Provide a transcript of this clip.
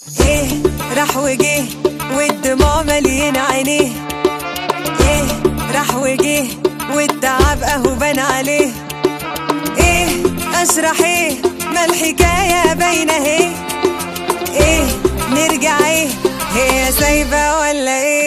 ايه راح وجه والدموع مليان عينيه ايه راح وجه والتعب اهو بان عليه ايه اشرح ايه ما الحكايه باينه اهي ايه نرجع ايه هي سايبه ولا ايه